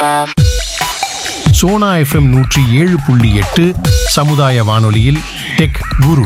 Sona FM நூற்றி ஏழு புள்ளி எட்டு சமுதாய வானொலியில் டெக் குரு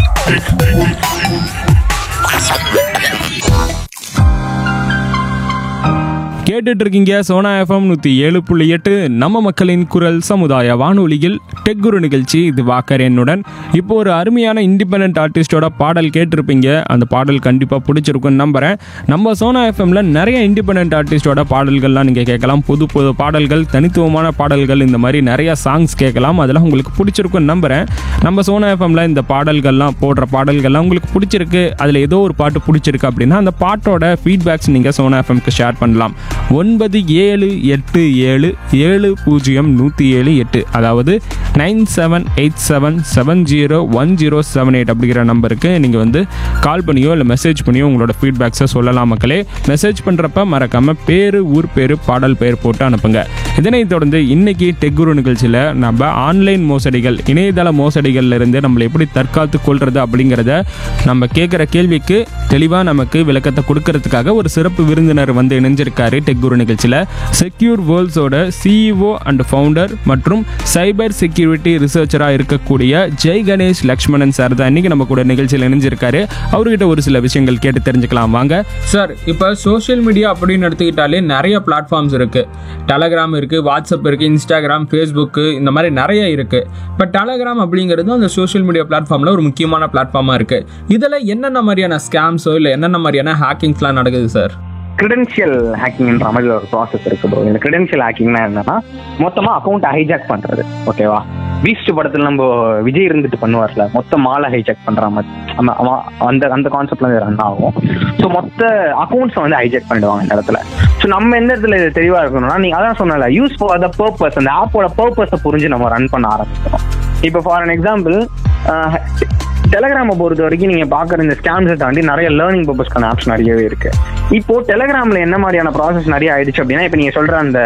கேட்டுட்டு இருக்கீங்க சோனா எஃப்எம் நூற்றி ஏழு புள்ளி எட்டு நம்ம மக்களின் குரல் சமுதாய வானொலியில் டெக் குரு நிகழ்ச்சி இது வாக்கர் என்னுடன் இப்போ ஒரு அருமையான இண்டிபெண்ட் ஆர்டிஸ்டோட பாடல் கேட்டிருப்பீங்க அந்த பாடல் கண்டிப்பாக பிடிச்சிருக்குன்னு நம்புகிறேன் நம்ம சோனா எஃப்எம்ல நிறைய இண்டிபெண்ட் ஆர்டிஸ்டோட பாடல்கள்லாம் நீங்கள் கேட்கலாம் புது புது பாடல்கள் தனித்துவமான பாடல்கள் இந்த மாதிரி நிறைய சாங்ஸ் கேட்கலாம் அதெல்லாம் உங்களுக்கு பிடிச்சிருக்குன்னு நம்புகிறேன் நம்ம சோனா எஃப்எம்ல இந்த பாடல்கள்லாம் போடுற பாடல்கள்லாம் உங்களுக்கு பிடிச்சிருக்கு அதில் ஏதோ ஒரு பாட்டு பிடிச்சிருக்கு அப்படின்னா அந்த பாட்டோட ஃபீட்பேக்ஸ் நீங்கள் சோனா எஃப்எம்க்கு ஷேர் பண்ணலாம் ஒன்பது ஏழு எட்டு ஏழு ஏழு பூஜ்ஜியம் நூற்றி ஏழு எட்டு அதாவது nine seven eight seven seven zero one zero seven eight அப்படிங்கிற நம்பருக்கு நீங்கள் வந்து கால் பண்ணியோ இல்லை மெசேஜ் பண்ணியோ உங்களோட ஃபீட்பேக்ஸை சொல்லலாம் மக்களே மெசேஜ் பண்ணுறப்ப மறக்காமல் பேர் ஊர் பேர் பாடல் பெயர் போட்டு அனுப்புங்க இதனைத் தொடர்ந்து இன்னைக்கு டெக்குரு நிகழ்ச்சியில் நம்ம ஆன்லைன் மோசடிகள் இணையதள மோசடிகள்ல இருந்து நம்மளை எப்படி தற்காத்து கொள்றது அப்படிங்கிறத நம்ம கேட்குற கேள்விக்கு தெளிவாக நமக்கு விளக்கத்தை கொடுக்கறதுக்காக ஒரு சிறப்பு விருந்தினர் வந்து இணைஞ்சிருக்காரு டெக்குரு நிகழ்ச்சியில் செக்யூர் வேர்ல்ட்ஸோட சிஇஓ அண்ட் ஃபவுண்டர் மற்றும் சைபர் செக்யூரிட்டி ரிசர்ச்சராக இருக்கக்கூடிய ஜெய் கணேஷ் லக்ஷ்மணன் சார் தான் இன்னைக்கு நம்ம கூட நிகழ்ச்சியில் இணைஞ்சிருக்காரு அவர்கிட்ட ஒரு சில விஷயங்கள் கேட்டு தெரிஞ்சுக்கலாம் வாங்க சார் இப்போ சோஷியல் மீடியா அப்படின்னு எடுத்துக்கிட்டாலே நிறைய பிளாட்ஃபார்ம்ஸ் இருக்கு டெலகிராம் இருக்கு வாட்ஸ்அப் இருக்கு இன்ஸ்டாகிராம் ஃபேஸ்புக்கு இந்த மாதிரி நிறைய இருக்கு இப்போ டெலகிராம் அப்படிங்கிறது அந்த சோஷியல் மீடியா பிளாட்ஃபார்ம்ல ஒரு முக்கியமான பிளாட்ஃபார்மா இருக்கு இதில் என்னென்ன மாதிரியான ஸ்கேம்ஸோ இல்லை என்னென்ன மாதிரியான ஹேக்கிங்ஸ்லாம் நடக்குது சார் கிரெடென்ஷியல் ஹேக்கிங்ன்ற மாதிரி ஒரு ப்ராசஸ் இருக்கு ப்ரோ இந்த கிரெடென்ஷியல் ஹேக்கிங்னா என்னன்னா மொத்தமா அக்கௌண்ட் ஹைஜாக் பண்றது ஓகேவா பீஸ்ட் படத்துல நம்ம விஜய் இருந்துட்டு பண்ணுவார்ல மொத்த மாலை ஹைஜாக் பண்ற மாதிரி ஆமா, ஆமா, அந்த அந்த கான்செப்ட்ல ரன் ஆகும் ஸோ மொத்த அக்கௌண்ட்ஸை வந்து ஹைஜாக் பண்ணிடுவாங்க இந்த இடத்துல ஸோ நம்ம எந்த இடத்துல இது தெளிவா இருக்கணும்னா நீங்க அதான் சொன்னல யூஸ் ஃபார் த பர்பஸ் அந்த ஆப்போட பர்பஸை புரிஞ்சு நம்ம ரன் பண்ண ஆரம்பிக்கணும் இப்போ ஃபார் அன் எக்ஸாம்பிள் டெலகிராமை பொறுத்த வரைக்கும் நீங்க பாக்குற இந்த ஸ்கேம்ஸை தாண்டி நிறைய லேர்னிங் பர்பஸ்க்கான ஆப்ஸ் நிறையவே இருக்கு இப்போ டெலகிராம்ல என்ன மாதிரியான ப்ராசஸ் நிறைய ஆயிடுச்சு அப்படின்னா இப்போ நீங்க சொல்ற அந்த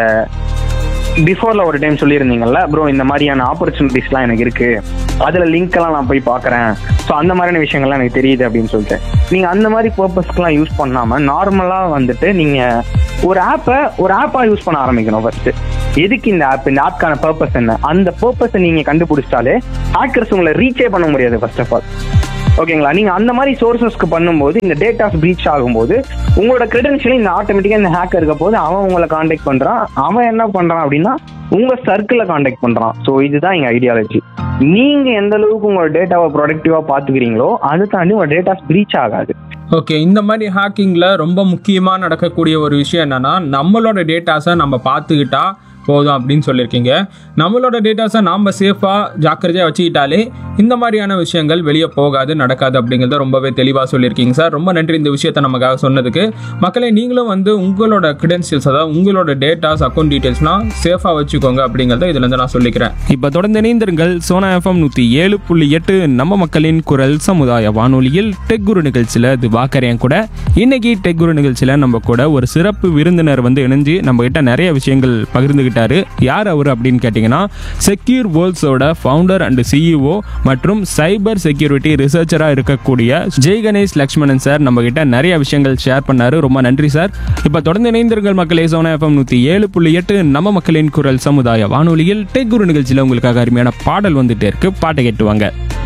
பிஃபோர்ல ஒரு டைம் சொல்லியிருந்தீங்கல்ல ப்ரோ இந்த மாதிரியான ஆப்பர்ச்சுனிட்டிஸ்லாம் எனக்கு இருக்கு அதுல லிங்க் எல்லாம் நான் போய் பார்க்கறேன் ஸோ அந்த மாதிரியான விஷயங்கள்லாம் எனக்கு தெரியுது அப்படின்னு சொல்லிட்டு நீங்க அந்த மாதிரி பர்பஸ்க்குலாம் யூஸ் பண்ணாம நார்மலா வந்துட்டு நீங்க ஒரு ஆப்பை ஒரு ஆப்பா யூஸ் பண்ண ஆரம்பிக்கணும் ஃபர்ஸ்ட் எதுக்கு இந்த ஆப் இந்த ஆப்க்கான பர்பஸ் என்ன அந்த பர்பஸை நீங்க கண்டுபிடிச்சிட்டாலே ஹேக்கர்ஸ் உங்களை ரீச்சே பண்ண முடியாது ஃபர்ஸ்ட் ஆஃப் ஆல் ஓகேங்களா நீங்க அந்த மாதிரி சோர்சஸ்க்கு பண்ணும்போது இந்த டேட்டாஸ் பிரீச் ஆகும்போது உங்களோட கிரெடென்ஷியல் இந்த ஆட்டோமேட்டிக்கா இந்த ஹேக்கர் இருக்க போது அவன் உங்களை காண்டாக்ட் பண்றான் அவன் என்ன பண்றான் அப்படின்னா உங்க சர்க்கிளை காண்டாக்ட் பண்றான் ஸோ இதுதான் எங்க ஐடியாலஜி நீங்க எந்த அளவுக்கு உங்களோட டேட்டாவை ப்ரொடக்டிவா பாத்துக்கிறீங்களோ அதை தாண்டி உங்க டேட்டாஸ் பிரீச் ஆகாது ஓகே இந்த மாதிரி ஹேக்கிங்கில் ரொம்ப முக்கியமாக நடக்கக்கூடிய ஒரு விஷயம் என்னன்னா நம்மளோட டேட்டாஸை நம்ம பார்த்துக்கிட்டா போதும் அப்படின்னு சொல்லியிருக்கீங்க நம்மளோட டேட்டாஸை நாம் சேஃபாக ஜாக்கிரதையாக வச்சுக்கிட்டாலே இந்த மாதிரியான விஷயங்கள் வெளியே போகாது நடக்காது அப்படிங்கிறத ரொம்பவே தெளிவாக சொல்லியிருக்கீங்க சார் ரொம்ப நன்றி இந்த விஷயத்தை நமக்காக சொன்னதுக்கு மக்களே நீங்களும் வந்து உங்களோட கிரெடென்ஷியல்ஸ் அதாவது உங்களோட டேட்டாஸ் அக்கௌண்ட் டீட்டெயில்ஸ்லாம் சேஃபாக வச்சுக்கோங்க அப்படிங்கிறத இதுலேருந்து நான் சொல்லிக்கிறேன் இப்போ தொடர்ந்து இணைந்திருங்கள் சோனா எஃப்எம் நூற்றி ஏழு புள்ளி எட்டு நம்ம மக்களின் குரல் சமுதாய வானொலியில் டெக் குரு நிகழ்ச்சியில் இது வாக்கரையன் கூட இன்னைக்கு டெக் குரு நிகழ்ச்சியில் நம்ம கூட ஒரு சிறப்பு விருந்தினர் வந்து இணைஞ்சு நம்ம கிட்ட நிறைய விஷயங்கள் பகிர்ந்துகிட்டாரு யார் அவர் அப்படின்னு கேட்டிங்கன்னா செக்யூர் வேர்ல்ட்ஸோட ஃபவுண்டர் அண்ட் சிஇஓ மற்றும் சைபர் செக்யூரிட்டி ரிசர்ச்சராக இருக்கக்கூடிய ஜெய் கணேஷ் லக்ஷ்மணன் சார் நம்ம கிட்ட நிறைய விஷயங்கள் ஷேர் பண்ணாரு ரொம்ப நன்றி சார் இப்போ தொடர்ந்து இணைந்திருங்கள் மக்களே சோனா எஃப்எம் நூற்றி ஏழு புள்ளி எட்டு நம்ம மக்களின் குரல் சமுதாய வானொலியில் டெக் குரு நிகழ்ச்சியில் உங்களுக்காக அருமையான பாடல் வந்துட்டே இருக்கு பாட்டை கேட்டுவாங்க